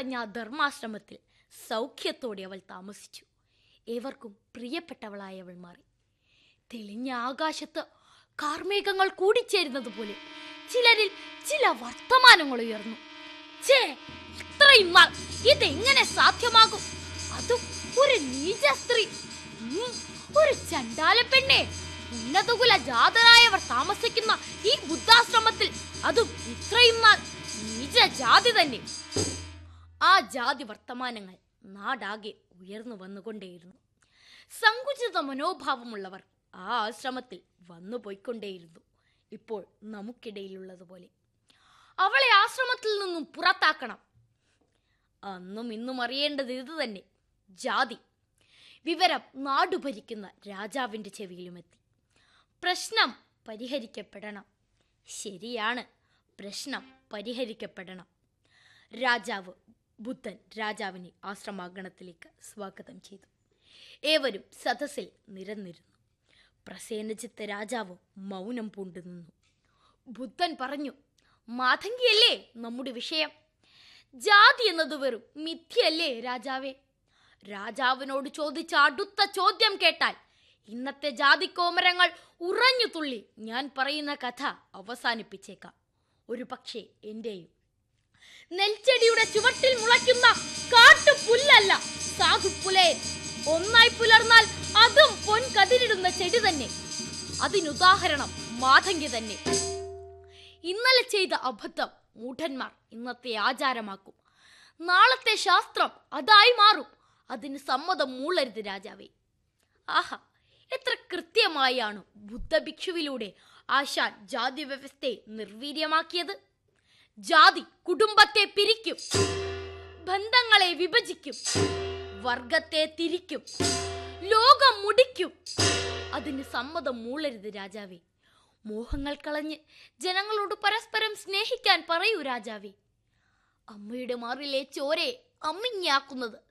നിറഞ്ഞ ആ ധർമാശ്രമത്തിൽ സൗഖ്യത്തോടെ അവൾ താമസിച്ചു ഏവർക്കും പ്രിയപ്പെട്ടവളായി അവൾ മാറി തെളിഞ്ഞ ആകാശത്ത് കാർമേഘങ്ങൾ കൂടിച്ചേരുന്നത് പോലെ ചിലരിൽ ചില വർത്തമാനങ്ങൾ ഉയർന്നു ഛേ ഇത്രയും നാൾ ഇതെങ്ങനെ സാധ്യമാകും അതും ഒരു നീച സ്ത്രീ ഉം, ഒരു ചണ്ടാല പെണ്ണെ ഉന്നതകുല ജാതരായവർ താമസിക്കുന്ന ഈ ബുദ്ധാശ്രമത്തിൽ അതും ഇത്രയും നാൾ നീച ജാതി തന്നെ ആ ജാതി വർത്തമാനങ്ങൾ നാടാകെ ഉയർന്നു വന്നുകൊണ്ടേയിരുന്നു സങ്കുചിത മനോഭാവമുള്ളവർ ആ ആശ്രമത്തിൽ വന്നു പോയിക്കൊണ്ടേയിരുന്നു ഇപ്പോൾ നമുക്കിടയിലുള്ളതുപോലെ അവളെ ആശ്രമത്തിൽ നിന്നും പുറത്താക്കണം അന്നും ഇന്നും അറിയേണ്ടത് ഇത് തന്നെ ജാതി വിവരം നാടു ഭരിക്കുന്ന രാജാവിൻ്റെ ചെവിയിലുമെത്തി പ്രശ്നം പരിഹരിക്കപ്പെടണം ശരിയാണ് പ്രശ്നം പരിഹരിക്കപ്പെടണം രാജാവ് ബുദ്ധൻ രാജാവിനെ ആശ്രമാഗണത്തിലേക്ക് സ്വാഗതം ചെയ്തു ഏവരും സദസ്സിൽ നിരന്നിരുന്നു പ്രസേനജിത്ത് രാജാവ് മൗനം പൂണ്ടു നിന്നു ബുദ്ധൻ പറഞ്ഞു മാതങ്കിയല്ലേ നമ്മുടെ വിഷയം ജാതി എന്നത് വെറും മിഥ്യയല്ലേ രാജാവേ രാജാവിനോട് ചോദിച്ച അടുത്ത ചോദ്യം കേട്ടാൽ ഇന്നത്തെ ജാതിക്കോമരങ്ങൾ ഉറഞ്ഞു തുള്ളി ഞാൻ പറയുന്ന കഥ അവസാനിപ്പിച്ചേക്കാം ഒരു പക്ഷേ എന്റെയും നെൽച്ചെടിയുടെ ചുവട്ടിൽ മുളയ്ക്കുന്ന കാട്ടുപുല്ലല്ല സാധുപ്പുലയൻ ഒന്നായി പുലർന്നാൽ അതും പൊൻകതിരിടുന്ന ചെടി തന്നെ അതിനുദാഹരണം മാതങ്കി തന്നെ ഇന്നലെ ചെയ്ത അബദ്ധം മൂഢന്മാർ ഇന്നത്തെ ആചാരമാക്കും നാളത്തെ ശാസ്ത്രം അതായി മാറും അതിന് സമ്മതം മൂളരുത് രാജാവേ ആഹാ എത്ര കൃത്യമായാണ് ബുദ്ധഭിക്ഷുവിലൂടെ ആശാൻ ജാതി വ്യവസ്ഥയെ നിർവീര്യമാക്കിയത് ജാതി കുടുംബത്തെ പിരിക്കും ബന്ധങ്ങളെ വിഭജിക്കും വർഗത്തെ തിരിക്കും ലോകം മുടിക്കും അതിന് സമ്മതം മൂളരുത് രാജാവേ മോഹങ്ങൾ കളഞ്ഞ് ജനങ്ങളോട് പരസ്പരം സ്നേഹിക്കാൻ പറയൂ രാജാവേ അമ്മയുടെ മാറിലെ ചോരയെ അമ്മിഞ്ഞാക്കുന്നത്